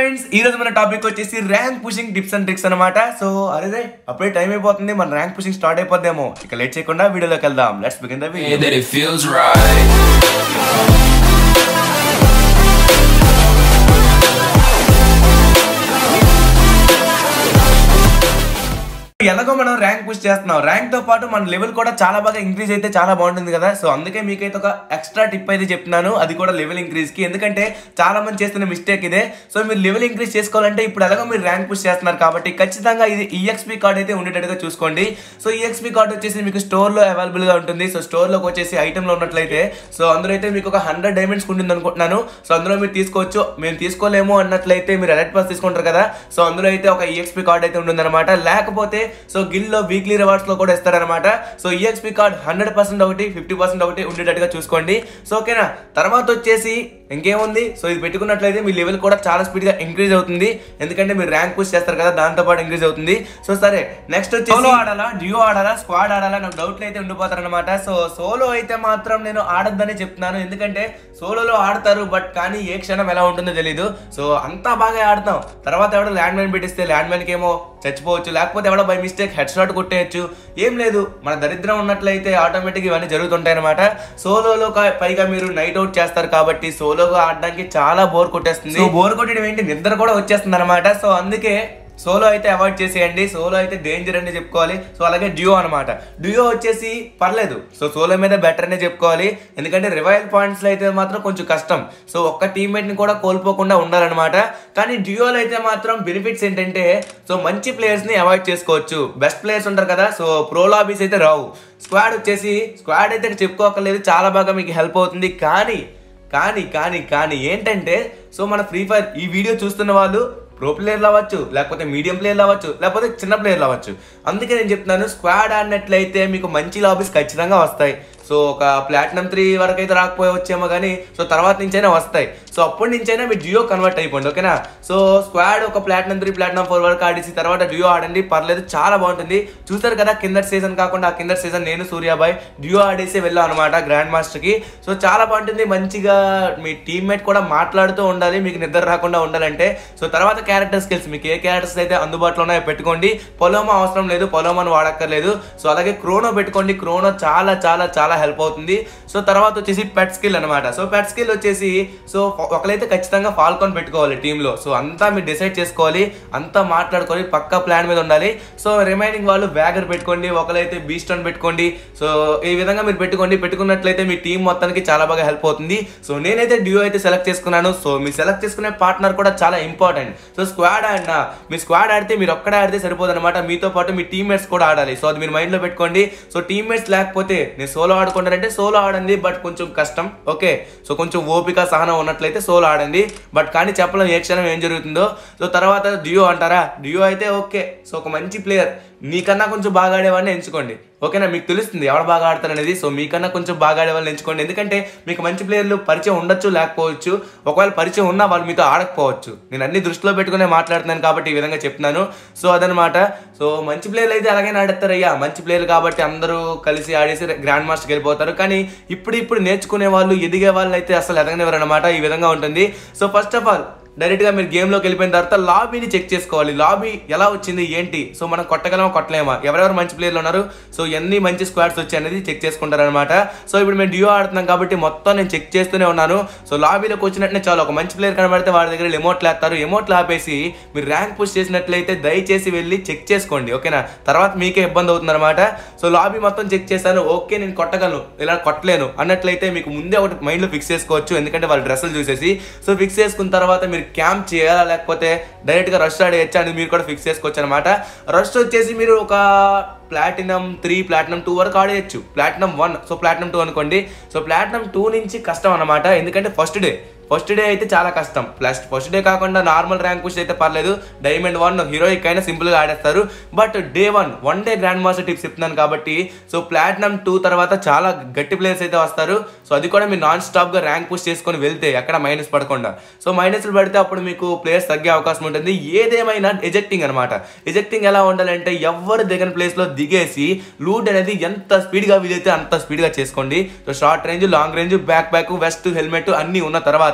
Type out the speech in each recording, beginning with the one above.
Friends ఈ రోజు మన టాపిక్ వచ్చేసి rank pushing tips and tricks అనమాట సో అరే అప్పుడే టైం అయిపోతుంది మన ర్యాంక్ పుషింగ్ స్టార్ట్ అయిపోద్దేమో ఇక లేట్ చేయకుండా వీడియోలోకి వెళ్దాం let's begin the way that it feels right. ఎలాగో మనం ర్యాంక్ పుష్ చేస్తున్నాం ర్యాంక్ తో పాటు మన లెవెల్ కూడా చాలా బాగా ఇంక్రీజ్ అయితే చాలా బాగుంటుంది కదా సో అందుకే మీకైతే ఒక ఎక్స్ట్రా టిప్ అయితే చెప్తున్నాను అది కూడా లెవెల్ ఇంక్రీజ్ కి ఎందుకంటే చాలా మంది చేస్తున్న మిస్టేక్ ఇదే సో మీరు లెవెల్ ఇంక్రీజ్ చేసుకోవాలంటే ఇప్పుడు ఎలాగో మీరు ర్యాంక్ పుష్ చేస్తున్నారు కాబట్టి ఖచ్చితంగా ఇది ఈఎక్స్పీ కార్డ్ అయితే ఉండేటట్టుగా చూసుకోండి సో ఈఎక్స్పీ కార్డ్ వచ్చేసి మీకు స్టోర్ లో అవైలబుల్ గా ఉంటుంది సో స్టోర్ లోకి వచ్చేసి ఐటమ్ లో ఉన్నట్లయితే సో అందులో అయితే మీకు ఒక హండ్రెడ్ డైమండ్స్ ఉంటుంది అనుకుంటున్నాను సో అందులో మీరు తీసుకోవచ్చు మేము తీసుకోలేము అన్నట్లయితే మీరు ఎలర్ట్ పాస్ తీసుకుంటారు కదా సో అందులో అయితే ఒక ఈఎక్స్పీ కార్డ్ అయితే ఉంటుంది అనమాట లేకపోతే సో గిల్ లో వీక్లీ రివార్డ్స్ లో కూడా ఇస్తారనమాట so EXP card hundred percent ఒకటి ఫిఫ్టీ పర్సెంట్ ఒకటి ఉండేటట్టుగా చూసుకోండి సో ఓకేనా తర్వాత వచ్చేసి ఇంకేముంది సో ఇది పెట్టుకున్నట్లయితే మీ లెవెల్ కూడా చాలా స్పీడ్ గా ఇంక్రీజ్ అవుతుంది ఎందుకంటే మీరు ర్యాంక్ పుష్ చేస్తారు కదా దాంతో పాటు ఇంక్రీజ్ అవుతుంది సో సరే నెక్స్ట్ వచ్చి సోలో ఆడాలా డ్యూ ఆడాలా స్క్వాడ్ ఆడాలా నాకు డౌట్లు అయితే ఉండిపోతారు అనమాట సో సోలో అయితే మాత్రం నేను ఆడొద్దని చెప్తున్నాను ఎందుకంటే సోలోలో ఆడతారు బట్ కానీ ఏ క్షణం ఎలా ఉంటుందో తెలీదు సో అంతా బాగా ఆడతాం తర్వాత ఎవడో ల్యాండ్ మైన్ పెట్టిస్తే ల్యాండ్ మైన్ ఏమో చచ్చిపోవచ్చు లేకపోతే ఎవడో బై మిస్టేక్ హెడ్ షాట్ కొట్టేయచ్చు ఏం లేదు మన దరిద్రం ఉన్నట్లయితే ఆటోమేటిక్ ఇవన్నీ జరుగుతుంటాయి అనమాట సోలోలో కా- పైగా మీరు నైట్ అవుట్ చేస్తారు కాబట్టి సోలోగా ఆడడానికి చాలా బోర్ కొట్టేస్తుంది సో బోర్ కొట్టడం ఏంటి నిద్ర కూడా వచ్చేస్తుంది అనమాట సో అందుకే సోలో అయితే అవాయిడ్ చేసేయండి సోలో అయితే డేంజర్ అని చెప్పుకోవాలి సో అలాగే డ్యూ అనమాట డ్యూ వచ్చేసి పర్లేదు సో సోలో మీద బెటర్ అనే చెప్పుకోవాలి ఎందుకంటే రివైల్ పాయింట్స్ లో అయితే మాత్రం కొంచెం కష్టం సో ఒక్క టీమ్మేట్ ని కూడా కోల్పోకుండా ఉండాలన్నమాట కానీ డ్యూయోలో అయితే మాత్రం బెనిఫిట్స్ ఏంటంటే సో మంచి ప్లేయర్స్ ని అవాయిడ్ చేసుకోవచ్చు బెస్ట్ ప్లేయర్స్ ఉంటారు కదా సో ప్రో లాబీస్ అయితే రావు స్క్వాడ్ వచ్చేసి స్క్వాడ్ అయితే చెప్పుకోకర్లేదు చాలా బాగా మీకు హెల్ప్ అవుతుంది కానీ కానీ కానీ కానీ ఏంటంటే సో మన ఫ్రీ ఫైర్ ఈ వీడియో చూస్తున్న వాళ్ళు ప్రో ప్లేయర్లు అవ్వచ్చు లేకపోతే మీడియం ప్లేయర్లు అవ్వచ్చు లేకపోతే చిన్న ప్లేయర్లు అవ్వచ్చు అందుకే నేను చెప్తున్నాను స్క్వాడ్ ఆడినట్లయితే మీకు మంచి లాబీస్ ఖచ్చితంగా వస్తాయి సో ఒక ప్లాటినం త్రీ వరకు అయితే రాకపోయి వచ్చేమో కానీ సో తర్వాత నుంచైనా వస్తాయి సో అప్పటి నుంచైనా మీరు జియో కన్వర్ట్ అయిపోండి ఓకేనా సో స్క్వాడ్ ఒక ప్లాటినం త్రీ ప్లాటినం ఫోర్ వరకు ఆడేసి తర్వాత జియో ఆడండి పర్లేదు చాలా బాగుంటుంది చూసారు కదా కింద సీజన్ కాకుండా ఆ కింద సీజన్ నేను సూర్యాబాయ్ జియో ఆడేసి వెళ్ళాం అనమాట గ్రాండ్ మాస్టర్ కి సో చాలా బాగుంటుంది మంచిగా మీ టీమ్మేట్ కూడా మాట్లాడుతూ ఉండాలి మీకు నిద్ర రాకుండా ఉండాలంటే సో తర్వాత క్యారెక్టర్ స్కిల్స్ మీకు ఏ క్యారెక్టర్స్ అయితే అందుబాటులో ఉన్నాయో పెట్టుకోండి పొలోమా అవసరం లేదు పొలోమాను వాడక్కర్లేదు సో అలాగే క్రోనో పెట్టుకోండి క్రోనో చాలా చాలా చాలా హెల్ప్ అవుతుంది సో తర్వాత వచ్చేసి పెట్ స్కిల్ అనమాట సో పెట్ స్కిల్ వచ్చేసి సో ఒకరైతే ఖచ్చితంగా ఫాల్కాన్ పెట్టుకోవాలి టీంలో సో అంతా మీరు డిసైడ్ చేసుకోవాలి అంతా మాట్లాడుకొని పక్క ప్లాన్ మీద ఉండాలి సో రిమైనింగ్ వాళ్ళు వ్యాగర్ పెట్టుకోండి ఒకరైతే బీస్టోన్ పెట్టుకోండి సో ఈ విధంగా మీరు పెట్టుకోండి పెట్టుకున్నట్లయితే మీ టీం మొత్తానికి చాలా బాగా హెల్ప్ అవుతుంది సో నేనైతే డ్యూ అయితే సెలెక్ట్ చేసుకున్నాను సో మీరు సెలెక్ట్ చేసుకునే పార్ట్నర్ కూడా చాలా ఇంపార్టెంట్ సో స్క్వాడ్ ఆడినా మీ స్క్వాడ్ ఆడితే మీరు ఒక్కడే ఆడితే సరిపోదు అనమాట మీతో పాటు మీ టీమ్మేట్స్ కూడా ఆడాలి సో అది మీరు మైండ్ లో పెట్టుకోండి సో టీమ్మేట్స్ లేకపోతే నేను సోలో ఆడుకుంటానంటే సోలో ఆడండి బట్ కొంచెం కష్టం ఓకే సో కొంచెం ఓపిక సహనం ఉన్నట్లయితే సోలో ఆడండి బట్ కానీ చెప్పలేం ఏ క్షణం ఏం జరుగుతుందో సో తర్వాత జియో అంటారా జియో అయితే ఓకే సో ఒక మంచి ప్లేయర్ మీకన్నా కొంచెం బాగా ఆడేవాడిని ఎంచుకోండి ఓకేనా మీకు తెలుస్తుంది ఎవరు బాగా ఆడతారు అనేది సో మీకన్నా కొంచెం బాగా ఆడే వాళ్ళని ఎంచుకోండి ఎందుకంటే మీకు మంచి ప్లేయర్లు పరిచయం ఉండొచ్చు లేకపోవచ్చు ఒకవేళ పరిచయం ఉన్నా వాళ్ళు మీతో ఆడకపోవచ్చు నేను అన్ని దృష్టిలో పెట్టుకునే మాట్లాడుతున్నాను కాబట్టి ఈ విధంగా చెప్తున్నాను సో అదనమాట సో మంచి ప్లేయర్లు అయితే అలాగే ఆడతారు అయ్యా మంచి ప్లేయర్లు కాబట్టి అందరూ కలిసి ఆడేసి గ్రాండ్ మాస్టర్కి వెళ్ళిపోతారు కానీ ఇప్పుడు ఇప్పుడు నేర్చుకునే వాళ్ళు ఎదిగే వాళ్ళు అయితే అసలు ఎదగనివ్వరు అనమాట ఈ విధంగా ఉంటుంది so first of all direct గా మీరు గేమ్ లోకి వెళ్ళిపోయిన తర్వాత లాబీని చెక్ చేసుకోవాలి లాబీ ఎలా వచ్చింది ఏంటి సో మనం కొట్టగలమా కొట్టలేమా ఎవరెవరు మంచి ప్లేయర్లు ఉన్నారు సో ఎన్ని మంచి స్క్వాడ్స్ వచ్చాయి అనేది చెక్ చేసుకుంటారు అనమాట సో ఇప్పుడు మేము డ్యూ ఆడుతున్నాం కాబట్టి మొత్తం నేను చెక్ చేస్తూనే ఉన్నాను సో లాబీలోకి వచ్చినట్టే చాలు ఒక మంచి ప్లేయర్ కనబడితే వాడి దగ్గర ఎమోట్లు వేస్తారు ఎమోట్లు ఆపేసి మీరు ర్యాంక్ పుష్ చేసినట్లయితే దయచేసి వెళ్ళి చెక్ చేసుకోండి ఓకేనా తర్వాత మీకే ఇబ్బంది అవుతుంది అనమాట సో లాబీ మొత్తం చెక్ చేశాను ఓకే నేను కొట్టగలను ఇలా కొట్టలేను అన్నట్లయితే మీకు ముందే ఒకటి మైండ్ లో ఫిక్స్ చేసుకోవచ్చు ఎందుకంటే వాళ్ళ డ్రెస్సులు చూసేసి సో ఫిక్స్ చేసుకున్న తర్వాత మీరు క్యాంప్ చేయాలా లేకపోతే డైరెక్ట్ గా రష్ ఆడేయచ్చా అనేది మీరు కూడా ఫిక్స్ చేసుకోవచ్చు అనమాట రష్ వచ్చేసి మీరు ఒక ప్లాటినం త్రీ ప్లాటినం టూ వరకు ఆడేయచ్చు platinum one so platinum two అనుకోండి సో ప్లాటినం టూ నుంచి కష్టం అనమాట ఎందుకంటే ఫస్ట్ డే ఫస్ట్ డే అయితే చాలా కష్టం ప్లస్ ఫస్ట్ డే కాకుండా నార్మల్ ర్యాంక్ పుష్ అయితే పర్లేదు డైమండ్ వన్ హీరోయిక్ అయినా సింపుల్గా ఆడేస్తారు but day one one day grand master tips చెప్తున్నాను కాబట్టి సో ప్లాటినం టూ తర్వాత చాలా గట్టి ప్లేయర్స్ అయితే వస్తారు సో అది కూడా మీరు నాన్ స్టాప్గా ర్యాంక్ పుష్ చేసుకొని వెళ్తే ఎక్కడ మైనస్ పడకుండా సో మైనస్లు పడితే అప్పుడు మీకు ప్లేయర్స్ తగ్గే అవకాశం ఉంటుంది ఏదేమైనా ఎజెక్టింగ్ అనమాట ఎజెక్టింగ్ ఎలా ఉండాలంటే ఎవరు దిగని ప్లేస్లో దిగేసి లూట్ అనేది ఎంత స్పీడ్గా వీలైతే అంత స్పీడ్గా చేసుకోండి so short range long range backpack vest helmet అన్నీ ఉన్న తర్వాత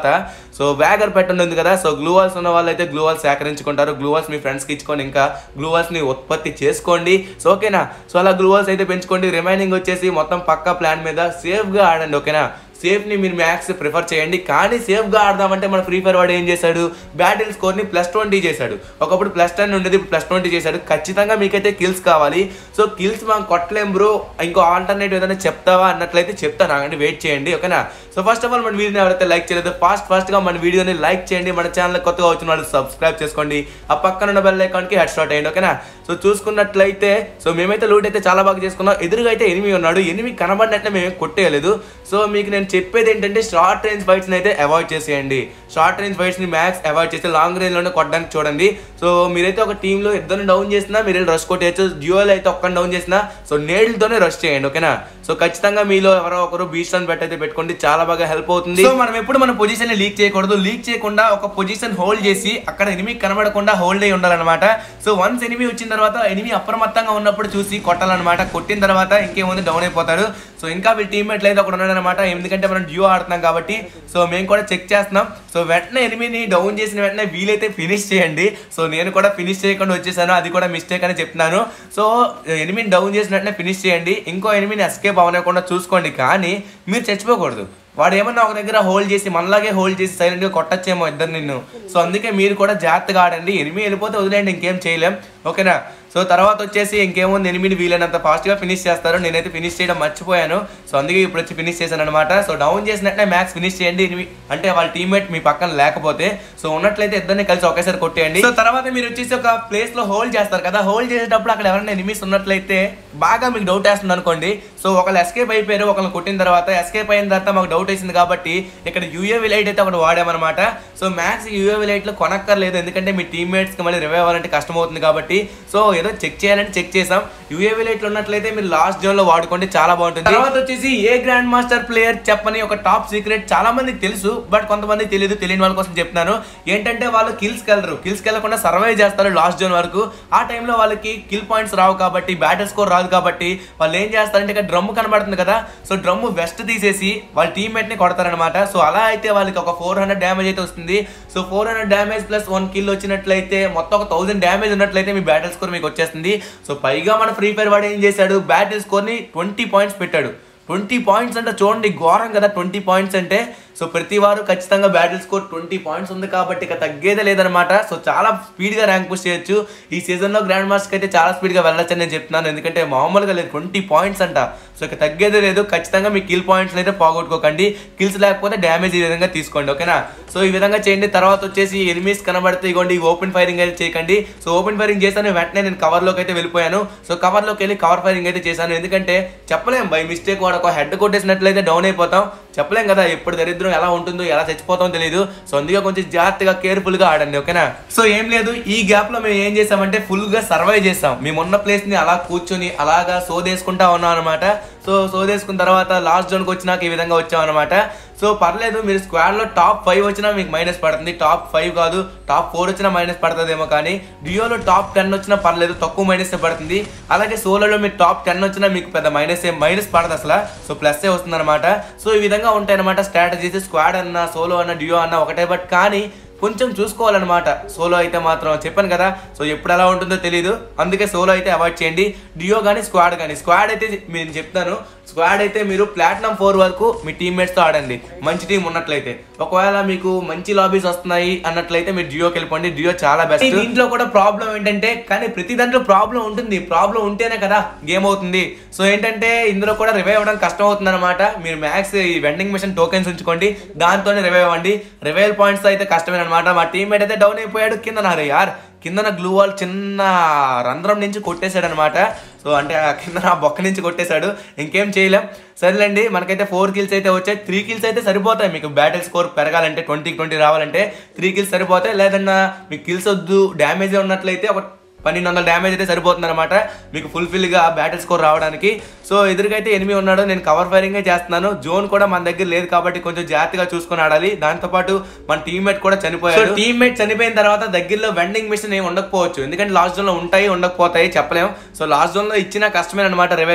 తర్వాత సో వ్యాగర్ పెట్టండి ఉంది కదా సో గ్లూ వాల్స్ ఉన్న వాళ్ళు అయితే గ్లూ వాల్స్ సేకరించుకుంటారు గ్లూ వాల్స్ మీ ఫ్రెండ్స్కి ఇచ్చుకొని ఇంకా గ్లూ వాల్స్ని ఉత్పత్తి చేసుకోండి సో ఓకేనా సో అలా గ్లూ వాల్స్ అయితే పెంచుకోండి రిమైనింగ్ వచ్చేసి మొత్తం పక్కా ప్లాన్ మీద సేఫ్గా ఆడండి ఓకేనా సేఫ్ని మీరు మ్యాక్స్ ప్రిఫర్ చేయండి కానీ సేఫ్గా ఆడదామంటే మన ఫ్రీ ఫైర్ వాడు ఏం చేశాడు బ్యాటిల్ స్కోర్ని ప్లస్ ట్వంటీ చేశాడు ఒకప్పుడు ప్లస్ టెన్ ఉండేది ఇప్పుడు ప్లస్ ట్వంటీ చేశాడు ఖచ్చితంగా మీకైతే కిల్స్ కావాలి సో కిల్స్ మనం కొట్టలేం బ్రో ఇంకో ఆల్టర్నేటివ్ ఏదైనా చెప్తావా అన్నట్లయితే చెప్తాను అంటే వెయిట్ చేయండి ఓకేనా సో ఫస్ట్ ఆఫ్ ఆల్ మన వీడియోని ఎవరైతే లైక్ చేయలేదు ఫాస్ట్ ఫాస్ట్గా మన వీడియోని లైక్ చేయండి మన ఛానల్ కొత్తగా వచ్చిన వాళ్ళు సబ్స్క్రైబ్ చేసుకోండి ఆ పక్కన ఉన్న బెల్ ఐకాన్కి హెడ్ షాట్ అయ్యండి ఓకేనా సో చూసుకున్నట్లయితే సో మేమైతే లూట్ అయితే చాలా బాగా చేసుకున్నాం ఎదురుగా అయితే ఎనిమి ఉన్నాడు ఎనిమి కనబడినట్లే మేము కొట్టేయలేదు సో మీకు నేను చెప్పేది ఏంటంటే షార్ట్ రేంజ్ ఫైట్స్ని అయితే అవాయిడ్ చేసేయండి షార్ట్ రేంజ్ ఫైట్స్ని మ్యాక్స్ అవాయిడ్ చేసి లాంగ్ రేంజ్లోనే కొట్టడానికి చూడండి సో మీరైతే ఒక టీంలో ఇద్దరిని డౌన్ చేసినా మీరు రష్ కొట్టేయచ్చు డ్యూయల్ అయితే ఒక్కని డౌన్ చేసినా సో నేళ్లతోనే రష్ చేయండి ఓకేనా సో ఖచ్చితంగా మీలో ఎవరో ఒకరు బీచ్ రన్ బెట్ అయితే పెట్టుకోండి చాలా బాగా హెల్ప్ అవుతుంది సో మనం ఎప్పుడు మన పొజిషన్ లీక్ చేయకూడదు లీక్ చేయకుండా ఒక పొజిషన్ హోల్డ్ చేసి అక్కడ ఎనిమి కనబడకుండా హోల్డ్ అయి ఉండాలన్నమాట సో వన్స్ ఎనిమి వచ్చిన తర్వాత ఎనిమి అప్రమత్తంగా ఉన్నప్పుడు చూసి కొట్టాలన్నమాట కొట్టిన తర్వాత ఇంకేముంది డౌన్ అయిపోతాడు సో ఇంకా వీళ్ళ టీమ్మేట్లు అయితే ఒకడు ఉన్నాడనమాట ఎందుకంటే మనం డ్యూ ఆడుతున్నాం కాబట్టి సో మేము కూడా చెక్ చేస్తున్నాం సో వెంటనే ఎనిమిని డౌన్ చేసిన వెంటనే వీలైతే ఫినిష్ చేయండి సో నేను కూడా ఫినిష్ చేయకుండా వచ్చేసాను అది కూడా మిస్టేక్ అని చెప్తున్నాను సో ఎనిమిని డౌన్ చేసిన వెంటనే ఫినిష్ చేయండి ఇంకో ఎనిమిని ఎస్కేప్ అవ్వకుండా చూసుకోండి కానీ మీరు చచ్చిపోకూడదు వాడు ఏమన్నా ఒక దగ్గర హోల్డ్ చేసి మనలాగే హోల్డ్ చేసి సైలెంట్గా కొట్టచ్చేమో ఇద్దరు నిన్ను సో అందుకే మీరు కూడా జాగ్రత్తగా ఆడండి ఎనిమి వెళ్ళిపోతే వదిలేండి ఇంకేం చేయలేం ఓకేనా సో తర్వాత వచ్చేసి ఇంకేముంది ఎనిమిది వీలైనంత ఫాస్ట్గా ఫినిష్ చేస్తారు నేనైతే ఫినిష్ చేయడం మర్చిపోయాను సో అందుకే ఇప్పుడు వచ్చి ఫినిష్ చేశాను అనమాట సో డౌన్ చేసినట్టే మ్యాక్స్ ఫినిష్ చేయండి ఎనిమి- అంటే వాళ్ళ టీమ్మేట్ మీ పక్కన లేకపోతే సో ఉన్నట్లయితే ఇద్దరిని కలిసి ఒకేసారి కొట్టేయండి సో తర్వాత మీరు వచ్చేసి ఒక ప్లేస్ లో హోల్డ్ చేస్తారు కదా హోల్డ్ చేసేటప్పుడు అక్కడ ఎవరైనా ఎనిమిస్ ఉన్నట్లయితే బాగా మీకు డౌట్ వేస్తుంది అనుకోండి సో ఒకళ్ళు ఎస్కేప్ అయిపోయారు ఒకళ్ళు కొట్టిన తర్వాత ఎస్కేప్ అయిన తర్వాత మాకు డౌట్ వేసింది కాబట్టి ఇక్కడ యూఏవి లైట్ అయితే ఒకటి వాడామన్నమాట సో మ్యాక్స్ యూఏవి లైట్ లో కొనక్కర్లేదు ఎందుకంటే మీ టీమ్మేట్స్ కి మళ్ళీ రివైవ్ అవ్వాలంటే కష్టం అవుతుంది కాబట్టి సో ఏదో చెక్ చేయాలని చెక్ చేసాం యూఏవి లైట్ లో ఉన్నట్లయితే మీరు లాస్ట్ జోన్ లో వాడుకోండి చాలా బాగుంటుంది తర్వాత వచ్చేసి ఏ గ్రాండ్ మాస్టర్ ప్లేయర్ చెప్పని ఒక టాప్ సీక్రెట్ చాలా మందికి తెలుసు బట్ కొంతమంది తెలియదు తెలియని వాళ్ళ కోసం చెప్తున్నాను ఏంటంటే వాళ్ళు కిల్స్ వెళ్ళరు కిల్స్ వెళ్ళకుండా సర్వైవ్ చేస్తారు లాస్ట్ జోన్ వరకు ఆ టైంలో వాళ్ళకి కిల్ పాయింట్స్ రావు కాబట్టి బ్యాటర్ స్కోర్ రాదు కాబట్టి వాళ్ళు ఏం చేస్తారంటే ఇక్కడ డ్రమ్ కనబడుతుంది కదా సో డ్రమ్ వెస్ట్ తీసేసి వాళ్ళ టీమ్మేట్ ని కొడతారనమాట సో అలా అయితే వాళ్ళకి ఒక ఫోర్ హండ్రెడ్ డ్యామేజ్ అయితే వస్తుంది so four hundred damage plus one kill వచ్చినట్లయితే మొత్తం ఒక థౌసండ్ డ్యామేజ్ ఉన్నట్లయితే మీ బ్యాటిల్ స్కోర్ మీకు వచ్చేస్తుంది సో పైగా మన ఫ్రీ ఫైర్ వాడు ఏం చేశాడు బ్యాటిల్ స్కోర్ ని ట్వంటీ పాయింట్స్ పెట్టాడు ట్వంటీ పాయింట్స్ అంటే చూడండి ఘోరం కదా ట్వంటీ పాయింట్స్ అంటే సో ప్రతి వారు ఖచ్చితంగా బ్యాటిల్ స్కోర్ ట్వంటీ పాయింట్స్ ఉంది కాబట్టి ఇక తగ్గేదే లేదనమాట సో చాలా స్పీడ్గా ర్యాంక్ పుష్ చేయొచ్చు ఈ సీజన్లో గ్రాండ్ మాస్టర్కి అయితే చాలా స్పీడ్గా వెళ్ళొచ్చని నేను చెప్తున్నాను ఎందుకంటే మామూలుగా లేదు ట్వంటీ పాయింట్స్ అంట సో ఇక తగ్గేదే లేదు ఖచ్చితంగా మీ కిల్ పాయింట్స్ అయితే పోగొట్టుకోకండి కిల్స్ లేకపోతే డ్యామేజ్ ఈ విధంగా తీసుకోండి ఓకేనా సో ఈ విధంగా చేయండి తర్వాత వచ్చేసి ఎనిమీస్ కనబడితే ఇగోండి ఓపెన్ ఫైరింగ్ అయితే చేయకండి సో ఓపెన్ ఫైరింగ్ చేశాను వెంటనే నేను కవర్లోకి అయితే వెళ్ళిపోయాను సో కవర్లోకి వెళ్ళి కవర్ ఫైరింగ్ అయితే చేశాను ఎందుకంటే చెప్పలేం బై మిస్టేక్ వాడు ఒక హెడ్ కొట్టేసినట్లయితే డౌన్ అయిపోతాం చెప్పలేం కదా ఎప్పుడు దరిద్రం ఎలా ఉంటుందో ఎలా చచ్చిపోతామో తెలియదు సో అందుకే కొంచెం జాగ్రత్తగా కేర్ఫుల్ గా ఆడండి ఓకేనా సో ఏం లేదు ఈ గ్యాప్ లో మేము ఏం చేసామంటే ఫుల్ గా సర్వైవ్ చేసాం మేము ఉన్న ప్లేస్ ని అలా కూర్చొని అలాగా సోదేసుకుంటా ఉన్నాం అనమాట సో సోదేసుకున్న తర్వాత లాస్ట్ జోన్కి వచ్చినాక ఈ విధంగా వచ్చాం అనమాట సో పర్లేదు మీరు స్క్వాడ్ లో టాప్ ఫైవ్ వచ్చినా మీకు మైనస్ పడుతుంది టాప్ ఫైవ్ కాదు టాప్ ఫోర్ వచ్చినా మైనస్ పడుతుందేమో కానీ డియోలో టాప్ టెన్ వచ్చినా పర్లేదు తక్కువ మైనస్ పడుతుంది అలాగే సోలోలో మీరు టాప్ టెన్ వచ్చినా మీకు పెద్ద మైనస్ ఏం మైనస్ పడదు అసలు సో ప్లస్ ఏ వస్తుంది అనమాట సో ఈ విధంగా ఉంటాయి అనమాట స్ట్రాటజీస్ స్క్వాడ్ అన్న సోలో అన్న డియో అన్న ఒకటే బట్ కానీ కొంచెం చూసుకోవాలన్నమాట సోలో అయితే మాత్రం చెప్పాను కదా సో ఎప్పుడు ఎలా ఉంటుందో తెలియదు అందుకే సోలో అయితే అవాయిడ్ చేయండి డియో కానీ స్క్వాడ్ కానీ స్క్వాడ్ అయితే నేను చెప్తాను స్క్వాడ్ అయితే మీరు ప్లాటినం ఫోర్ వరకు మీ టీమ్మేట్స్తో ఆడండి మంచి టీం ఉన్నట్లయితే ఒకవేళ మీకు మంచి లాబీస్ వస్తున్నాయి అన్నట్లయితే మీరు జియోకి వెళ్ళిపోండి జియో చాలా బెస్ట్ దీంట్లో కూడా ప్రాబ్లం ఏంటంటే కానీ ప్రతి దాంట్లో ప్రాబ్లం ఉంటుంది ప్రాబ్లం ఉంటేనే కదా గేమ్ అవుతుంది సో ఏంటంటే ఇందులో కూడా రివైవ్ అవ్వడం కష్టం అవుతుంది అనమాట మీరు మ్యాక్స్ ఈ వెండింగ్ మిషన్ టోకెన్స్ ఉంచుకోండి దాంతోనే రివైవ్ అవ్వండి రివైవ్ పాయింట్స్ అయితే కష్టమే అనమాట మా టీమ్మేట్ అయితే డౌన్ అయిపోయాడు కింద నారు యార్ కిందన గ్లూ వాల్ చిన్న రంధ్రం నుంచి కొట్టేశాడు అనమాట సో అంటే ఆ కింద ఆ బొక్క నుంచి కొట్టేశాడు ఇంకేం చేయలేం సరేలేండి మనకైతే ఫోర్ కిల్స్ అయితే వచ్చాయి త్రీ కిల్స్ అయితే సరిపోతాయి మీకు బ్యాటిల్ స్కోర్ పెరగాలంటే ట్వంటీకి ట్వంటీ రావాలంటే త్రీ కిల్స్ సరిపోతాయి లేదన్నా మీకు కిల్స్ వద్దు డ్యామేజ్ ఉన్నట్లయితే ఒక పన్నెండు వందల డ్యామేజ్ అయితే సరిపోతుంది అనమాట మీకు ఫుల్ఫిల్గా బ్యాటిల్ స్కోర్ రావడానికి సో ఎదురుకైతే ఎనిమి ఉన్నాడు నేను కవర్ ఫైరింగే చేస్తున్నాను జోన్ కూడా మన దగ్గర లేదు కాబట్టి కొంచెం జాగ్రత్తగా చూసుకొని ఆడాలి దాంతోపాటు మన టీమ్మేట్ కూడా చనిపోయాడు టీమ్మేట్ చనిపోయిన తర్వాత దగ్గరలో వెండింగ్ మిషన్ ఏమి ఉండకపోవచ్చు ఎందుకంటే లాస్ట్ జోన్ లో ఉంటాయి ఉండకపోతాయి చెప్పలేం సో లాస్ట్ జోన్ లో ఇచ్చిన కష్టమే అనమాట రివైవ్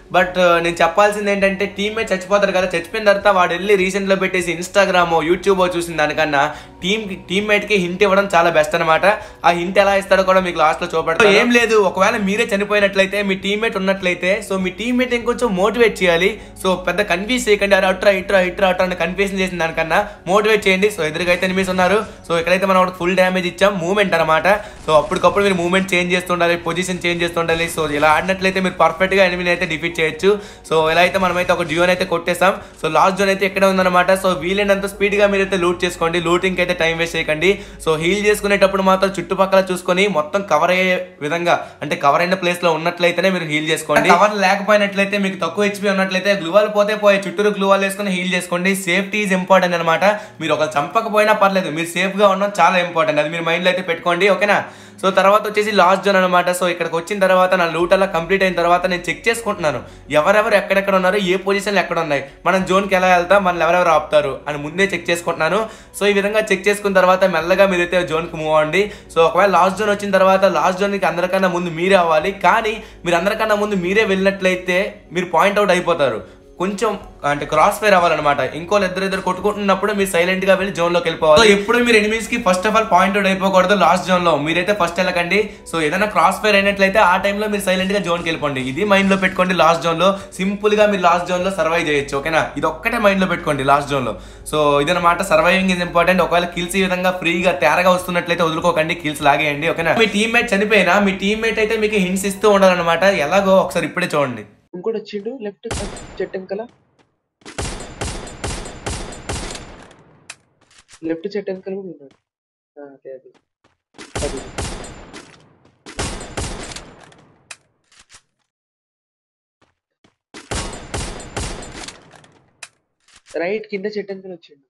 బట్ నేను చెప్పాల్సింది ఏంటంటే టీమ్మేట్ చచ్చిపోతారు కదా చచ్చిపోయిన తర్వాత వాడు వెళ్ళి రీసెంట్లో పెట్టేసి ఇన్స్టాగ్రామ్ యూట్యూబ్ చూసిన దానికన్నా టీమ్ టీమ్మేట్కి హింట్ ఇవ్వడం చాలా బెస్ట్ అనమాట ఆ హింట్ ఎలా ఇస్తాడో కూడా మీకు లాస్ట్లో చూపెడతాను ఏం లేదు ఒకవేళ మీరే చనిపోయినట్లయితే మీ టీమ్మేట్ ఉన్నట్లయితే సో మీ టీమ్మేట్ ఇంకొంచెం మోటివేట్ చేయాలి సో పెద్ద కన్ఫ్యూజ్ చేయకండి అరే అట్రా ఇట్రా ఇట్రా అట్రా అని కన్ఫ్యూజన్ చేసిన దానికన్నా మోటివేట్ చేయండి సో ఎదురుగా అయితే ఎనిమిస్ ఉన్నారు సో ఇక్కడైతే మనం ఫుల్ డ్యామేజ్ ఇచ్చాం మూమెంట్ అనమాట సో అప్పటికప్పుడు మీరు మూమెంట్ చేంజ్ చేస్తుండాలి పొజిషన్ చేంజ్ చేస్తుండాలి సో ఇలా ఆడినట్లయితే మీరు పర్ఫెక్ట్ గా ఎనిమిని అయితే డిఫీట్ చేయొచ్చు సో ఎలా అయితే మనమైతే ఒక జియోన్ అయితే కొట్టేసాం సో లాస్ట్ జోన్ అయితే ఎక్కడ ఉందన్నమాట సో వీలైనంత స్పీడ్ గా మీరైతే లూట్ చేసుకోండి లూటింగ్ అయితే టైం వేస్ట్ చేయకండి సో హీల్ చేసుకునేటప్పుడు మాత్రం చుట్టుపక్కల చూసుకొని మొత్తం కవర్ అయ్యే విధంగా అంటే కవర్ అయిన ప్లేస్ లో ఉన్నట్లయితేనే మీరు హీల్ చేసుకోండి కవర్ లేకపోయినట్లయితే మీకు తక్కువ హెచ్పి ఉన్నట్లయితే గ్లూవాల్ పోతే పోయే చుట్టూరు గ్లూవాల్ వేసుకొని హీల్ చేసుకోండి సేఫ్టీ ఈజ్ ఇంపార్టెంట్ అనమాట మీరు ఒక చంపకపోయినా పర్లేదు మీరు సేఫ్ గా ఉండడం చాలా ఇంపార్టెంట్ అది మీరు మైండ్ లో అయితే పెట్టుకోండి ఓకేనా సో తర్వాత వచ్చేసి లాస్ట్ జోన్ అనమాట సో ఇక్కడికి వచ్చిన తర్వాత నా లూట్ అలా కంప్లీట్ అయిన తర్వాత నేను చెక్ చేసుకుంటున్నాను ఎవరెవరు ఎక్కడెక్కడ ఉన్నారు ఏ పొజిషన్లు ఎక్కడ ఉన్నాయి మనం జోన్కి ఎలా వెళ్తాం మనల్ని ఎవరెవరు ఆపుతారు అని ముందే చెక్ చేసుకుంటున్నాను సో ఈ విధంగా చెక్ చేసుకున్న తర్వాత మెల్లగా మీరైతే జోన్కి మూవ్ అవ్వండి సో ఒకవేళ లాస్ట్ జోన్ వచ్చిన తర్వాత లాస్ట్ జోన్కి అందరికన్నా ముందు మీరే అవ్వాలి కానీ మీరు అందరికన్నా ముందు మీరే వెళ్ళినట్లయితే మీరు పాయింట్ అవుట్ అయిపోతారు కొంచెం అంటే క్రాస్ ఫైర్ అవ్వాలన్నమాట ఇంకోళ్ళు ఇద్దరు ఇద్దరు కొట్టుకుంటున్నప్పుడు మీరు సైలెంట్ గా వెళ్ళి జోన్ లోకి వెళ్ళిపోవాలి సో ఎప్పుడు మీరు ఎనిమిస్ కి first of all point out అయిపోకూడదు లాస్ట్ జోన్ లో మీరైతే ఫస్ట్ వెళ్ళకండి సో ఏదైనా క్రాస్ ఫైర్ అయినట్లయితే ఆ టైంలో మీరు సైలెంట్ గా జోన్ కి వెళ్ళిపోండి ఇది మైండ్ లో పెట్టుకోండి లాస్ట్ జోన్ లో సింపుల్ గా మీరు లాస్ట్ జోన్ లో సర్వైవ్ చేయొచ్చు ఓకేనా ఇది ఒక్కటే మైండ్ లో పెట్టుకోండి లాస్ట్ జోన్ లో సో ఇదన్నమాట సర్వైవింగ్ ఇస్ ఇంపార్టెంట్ ఒకవేళ కిల్స్ ఈ విధంగా ఫ్రీగా తేరగా వస్తున్నట్లయితే వదులుకోకండి కిల్స్ లాగేయండి ఓకేనా మీ టీమ్మేట్ చనిపోయినా మీ టీమ్మేట్ అయితే మీకు హింట్స్ ఇస్తూ ఉండాలన్నమాట ఎలాగో ఒకసారి ఇప్పుడే చూడండి ఇంకోటి వచ్చిండు లెఫ్ట్ చెట్టు వెనకాల లెఫ్ట్ చెట్టు వెనకాల కూడా ఉన్నాడు ఆ, అదే అది అది రైట్ కింద చెట్టు వెనకాల వచ్చిండు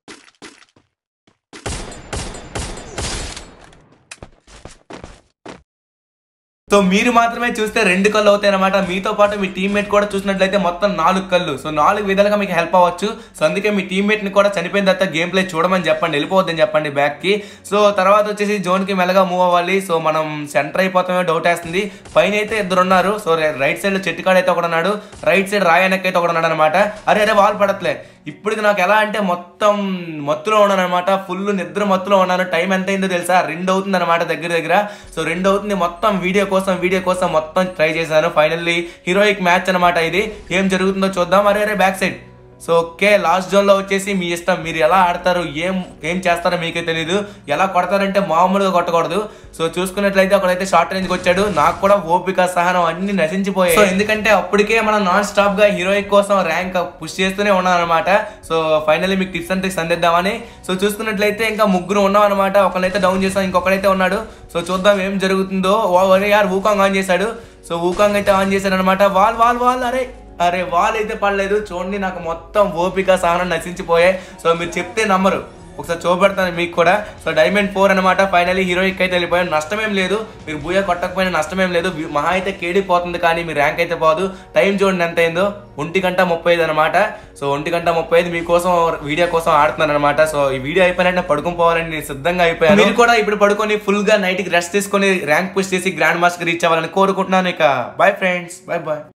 సో మీరు మాత్రమే చూస్తే రెండు కళ్ళు అవుతాయి అనమాట మీతో పాటు మీ టీమ్మేట్ కూడా చూసినట్లయితే మొత్తం నాలుగు కళ్ళు సో నాలుగు విధాలుగా మీకు హెల్ప్ అవ్వచ్చు సో అందుకే మీ టీమ్మేట్ ని కూడా చనిపోయిన తర్వాత గేమ్ ప్లే చూడమని చెప్పండి వెళ్ళిపోవద్దని చెప్పండి బ్యాక్ కి సో తర్వాత వచ్చేసి జోన్ కి మెల్లగా మూవ్ అవ్వాలి సో మనం సెంటర్ అయిపోతామో డౌట్ వేస్తుంది పైన అయితే ఇద్దరు ఉన్నారు సో రైట్ సైడ్ లో చెట్టు కాడ అయితే ఒకడు ఉన్నాడు రైట్ సైడ్ రాయనక్ అయితే ఒకడు ఉన్నాడు అనమాట అరే అరే వాల్ పడట్లే ఇప్పుడు నాకు ఎలా అంటే మొత్తం మత్తులో ఉన్నాను అనమాట ఫుల్ నిద్ర మత్తులో ఉన్నాను టైం ఎంత అయిందో తెలుసా రెండు అవుతుంది అనమాట దగ్గర దగ్గర సో రెండు అవుతుంది మొత్తం వీడియో కోసం వీడియో కోసం మొత్తం ట్రై చేశాను ఫైనల్లీ హీరోయిక్ మ్యాచ్ అనమాట ఇది ఏం జరుగుతుందో చూద్దాం అరే అరే back side so okay last జోన్లో వచ్చేసి మీ ఇష్టం మీరు ఎలా ఆడతారు ఏం ఏం చేస్తారో మీకే తెలియదు ఎలా కొడతారంటే మామూలుగా కొట్టకూడదు సో చూసుకున్నట్లయితే ఒకడైతే షార్ట్ రేంజ్కి వచ్చాడు నాకు కూడా ఓపిక సహనం అన్ని నశించిపోయాయి సో ఎందుకంటే అప్పటికే మనం నాన్ స్టాప్ గా హీరోయిక్ కోసం ర్యాంక్ పుష్ చేస్తూనే ఉన్నాం అనమాట సో ఫైనల్లీ మీకు టిప్స్ అండ్ ట్రిక్స్ అందిద్దామని సో చూసుకున్నట్లయితే ఇంకా ముగ్గురు ఉన్నాం అనమాట ఒకళ్ళైతే డౌన్ చేసాం ఇంకొకడైతే ఉన్నాడు సో చూద్దాం ఏం జరుగుతుందో ఓ- ఒరే యార్ ఊకాంగ్ ఆన్ చేశాడు సో ఊకాంగ్ అయితే ఆన్ చేశాడు అనమాట వాల్ వాల్ వాల్ అరే అరే వాల్ అయితే పడలేదు చూడండి నాకు మొత్తం ఓపిక సహనం నశించిపోయాయి సో మీరు చెప్తే నమ్మరు ఒకసారి చూపెడతాను మీకు కూడా సో డైమండ్ ఫోర్ అనమాట ఫైనలీ హీరోయిక్ అయితే వెళ్ళిపోయాను నష్టమేం లేదు మీరు బూయ కొట్టకపోయినా నష్టమేం లేదు వి- మహా అయితే కేడీ పోతుంది కానీ మీ ర్యాంక్ అయితే పోదు టైం చూడండి ఎంత అయిందో ఒంటి గంట ముప్పై ఐదు అనమాట సో ఒంటి గంట ముప్పై ఐదు మీకోసం వీడియో కోసం ఆడుతున్నాను అనమాట సో ఈ వీడియో అయిపోయినట్టు పడుకుని పోవాలని నేను సిద్ధంగా అయిపోయాను మీరు కూడా ఇప్పుడు పడుకొని ఫుల్ గా నైట్ కి రెస్ట్ తీసుకొని ర్యాంక్ పుష్ చేసి గ్రాండ్ మాస్టర్ రీచ్ అవ్వాలని కోరుకుంటున్నాను ఇక బాయ్ ఫ్రెండ్స్ బాయ్ బాయ్